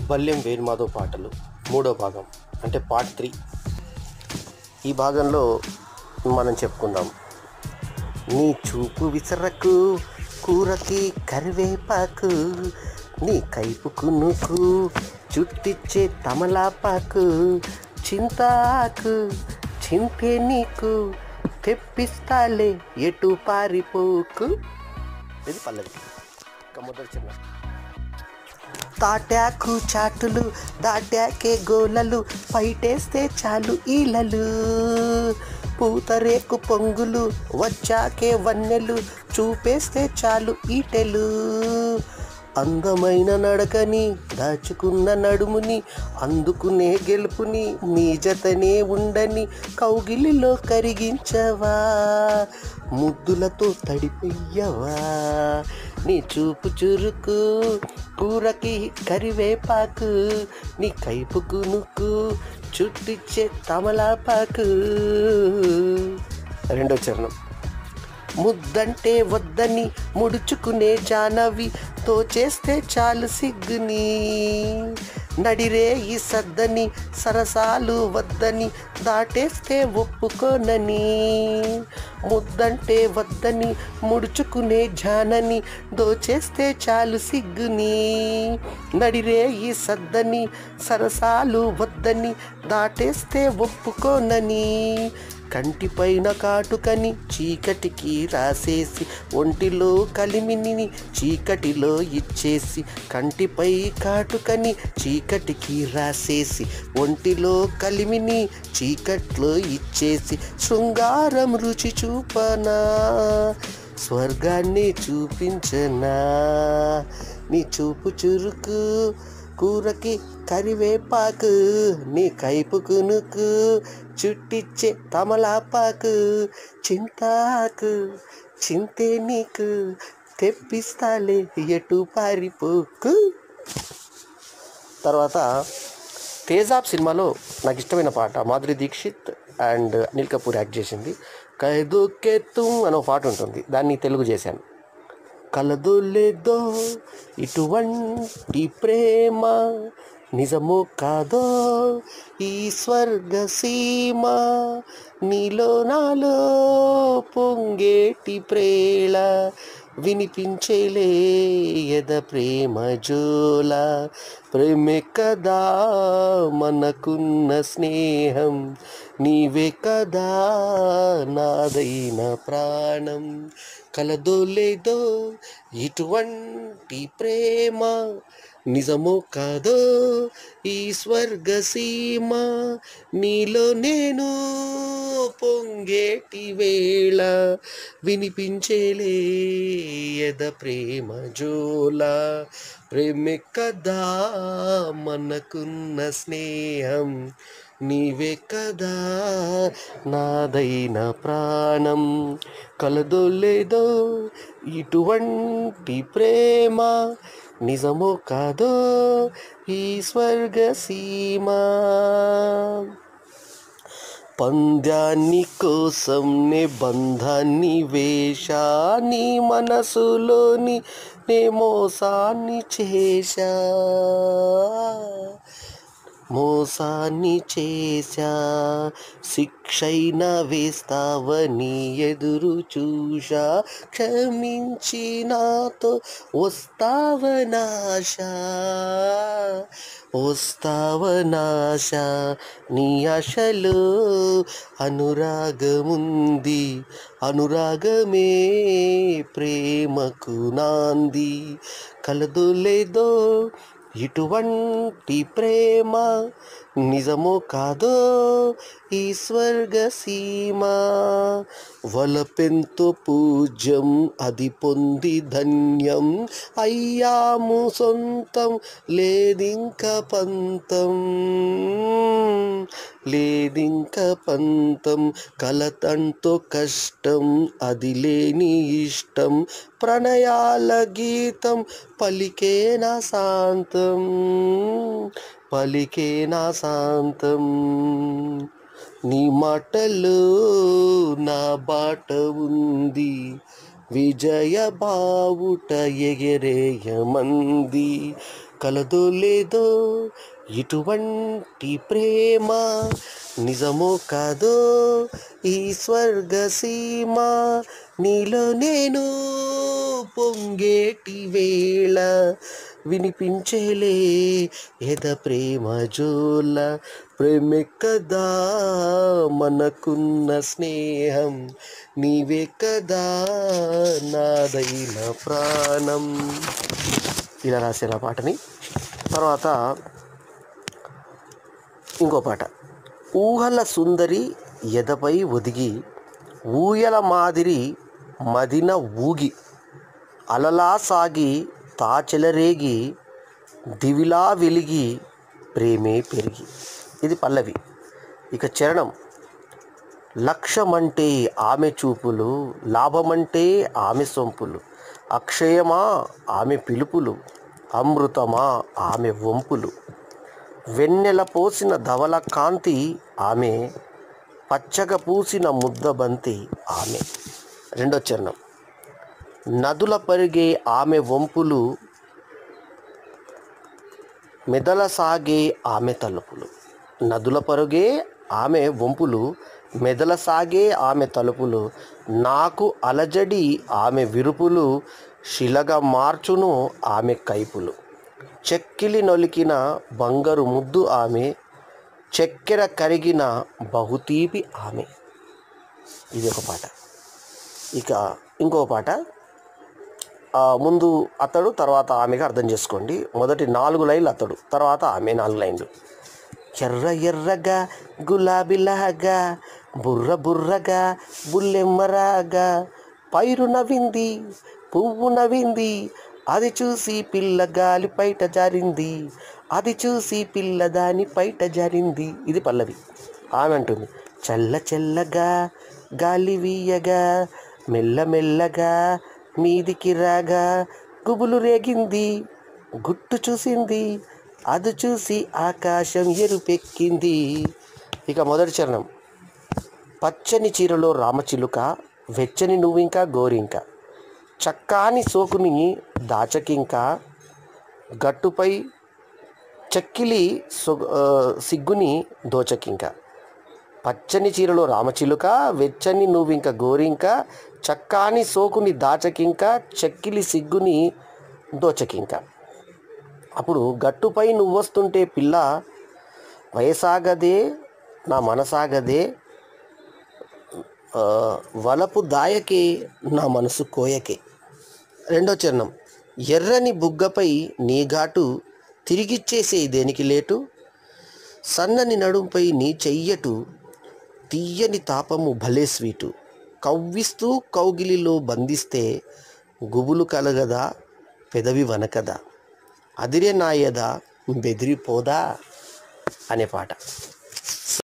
బల్యం వేణుమాధవ్ పాటలు మూడో భాగం అంటే పార్ట్ త్రీ ఈ భాగంలో మనం చెప్పుకుందాం నీ చూపు విసరకు కూరకి కరివేపాకు నీ కైపుకు నుకు చుట్టిచ్చే తమలాపాకు చింతాకు చింతే నీకు తెప్పిస్తాలే ఎటు పారిపోకు ఇది పల్లవి ఇంకా మొదటి చిన్న తాటాకు చాటులు దాటాకే గోలలు పైటేస్తే చాలు ఈలలు పూతరేకు పొంగులు వచ్చాకే వన్నెలు చూపేస్తే చాలు ఈటెలు అందమైన నడకని దాచుకున్న నడుముని అందుకునే గెలుపుని నీ జతనే ఉండని కౌగిలిలో కరిగించవా ముద్దులతో తడిపెయ్యవా నీ చూపు చురుకు కూరకి కరివేపాకు నీ కైపుకు నుక్కు చుట్టిచ్చే తమలాపాకు రెండో చరణం ముద్దంటే వద్దని ముడుచుకునే జానవి తోచేస్తే చాలు సిగ్గుని నడిరే ఈ సద్దని సరసాలు వద్దని దాటేస్తే ఒప్పుకోనని ముద్దంటే వద్దని ముడుచుకునే జానని దోచేస్తే చాలు సిగ్గుని నడిరే ఈ సద్దని సరసాలు వద్దని దాటేస్తే ఒప్పుకోనని కంటిపైన కాటుకని చీకటికి రాసేసి ఒంటిలో కలిమిని చీకటిలో ఇచ్చేసి కంటిపై కాటుకని చీకటికి రాసేసి ఒంటిలో కలిమిని చీకట్లో ఇచ్చేసి శృంగారం రుచి చూపనా స్వర్గాన్ని చూపించనా నీ చూపు చురుకు కూరకి కరివేపాకు నీ కైపుకు నుకు చుట్టిచ్చే తమలాపాకు చింతాకు చింతే నీకు తెప్పిస్తాలే ఎటు పారిపోకు తర్వాత తేజాబ్ సినిమాలో నాకు ఇష్టమైన పాట మాధురి దీక్షిత్ అండ్ అనిల్ కపూర్ యాక్ట్ చేసింది కైదుకెత్తు అనే ఒక పాట ఉంటుంది దాన్ని తెలుగు చేశాను కలదో లేదో ఇటువంటి ప్రేమ నిజమో కాదో ఈ స్వర్గ సీమ నీలో నాలో పొంగేటి ప్రేళ వినిపించేలే ఎద ప్రేమ జోల ప్రేమే కదా మనకున్న స్నేహం నీవే కదా నాదైన ప్రాణం కలదో లేదో ఇటువంటి ప్రేమ నిజమో కాదో ఈ స్వర్గ సీమ నీలో నేను పొంగేటి వేళ వినిపించేలే ఎద ప్రేమ జోల ప్రేమే కదా మనకున్న స్నేహం నీవే కదా నాదైన ప్రాణం కలదో లేదో ఇటువంటి ప్రేమ నిజమో కాదో ఈ స్వర్గ సీమ పంద్యాన్ని కోసం నే బంధాన్ని వేషాని మనసులోని నే మోసాన్ని చేశా మోసాన్ని చేశా శిక్షైన వేస్తావని ఎదురు చూశా క్షమించి నాతో వస్తావనాశ వస్తావనాశ నీ ఆశలో అనురాగముంది అనురాగమే ప్రేమకు నాంది కలదో లేదో ఇటువంటి ప్రేమ నిజమో కాదో ఈ స్వర్గ సీమ వలపెంతో పూజ్యం అది పొంది ధన్యం అయ్యాము సొంతం లేదింక పంతం లేదింక పంతం కలతంతో కష్టం అది లేని ఇష్టం ప్రణయాల గీతం పలికే నా శాంతం పలికే నా శాంతం నీ మాటలో నా బాట ఉంది విజయ బావుట ఎగరేయమంది కలదో లేదో ఇటువంటి ప్రేమ నిజమో కాదో ఈ స్వర్గసీమ నీలో నేను పొంగేటి వేళ వినిపించేలే ఎద ప్రేమ జోల ప్రేమే కదా మనకున్న స్నేహం నీవే కదా నాదైన ప్రాణం ఇలా రాసిన పాటని తర్వాత ఇంకో పాట ఊహల సుందరి ఎదపై ఒదిగి ఊయల మాదిరి మదిన ఊగి అలలా సాగి తాచెలరేగి దివిలా వెలిగి ప్రేమే పెరిగి ఇది పల్లవి ఇక చరణం లక్ష్యమంటే ఆమె చూపులు లాభమంటే ఆమె సొంపులు అక్షయమా ఆమె పిలుపులు అమృతమా ఆమె వంపులు వెన్నెల పోసిన ధవల కాంతి ఆమె పచ్చగ పూసిన ముద్ద బంతి ఆమె రెండో చరణం నదుల పరిగే ఆమె వంపులు మెదల సాగే ఆమె తలుపులు నదుల పరుగే ఆమె వంపులు మెదల సాగే ఆమె తలుపులు నాకు అలజడి ఆమె విరుపులు శిలగా మార్చును ఆమె కైపులు చెక్కిలి నొలికిన బంగారు ముద్దు ఆమె చక్కెర కరిగిన బహుతీపి ఆమె ఇది ఒక పాట ఇక ఇంకో పాట ఆ, ముందు అతడు తర్వాత ఆమెగా అర్థం చేసుకోండి మొదటి నాలుగు లైన్లు అతడు తర్వాత ఆమె నాలుగు లైన్లు ఎర్ర ఎర్రగా గులాబీలాగా బుర్ర బుర్రగా బుల్లెమ్మరాగా పైరు నవ్వింది పువ్వు నవ్వింది అది చూసి పిల్ల గాలి పైట జారింది అది చూసి పిల్ల దాని పైట జారింది ఇది పల్లవి ఆమె అంటుంది చల్ల చల్లగా గాలి వీయగా మెల్లమెల్లగా మీదికి రాగా గుబులు రేగింది గుట్టు చూసింది అది చూసి ఆకాశం ఎరుపెక్కింది ఇక మొదటి చరణం పచ్చని చీరలో రామచిలుక వెచ్చని నువ్వింకా గోరింక చక్కాని సోకుని దాచకింక గట్టుపై చక్కిలి సొ- ఆ, సిగ్గుని దోచకింక పచ్చని చీరలో రామచిలుక వెచ్చని నువ్వింక గోరింక చక్కాని సోకుని దాచకింక చెక్కిలి సిగ్గుని దోచకింక అప్పుడు గట్టుపై నువ్వు వస్తుంటే పిల్ల వయసాగదే నా మనసాగదే ఆ, వలపు దాయకే నా మనసు కోయకే రెండో చరణం ఎర్రని బుగ్గపై నీ ఘాటు తిరిగిచ్చేసే దేనికి లేటు సన్నని నడుంపై నీ చెయ్యటు తీయని తాపము భలే స్వీటు కవ్విస్తూ కౌగిలిలో బంధిస్తే గుబులు కలగదా పెదవి వనకదా అదిరే నాయదా బెదిరిపోదా అనే పాట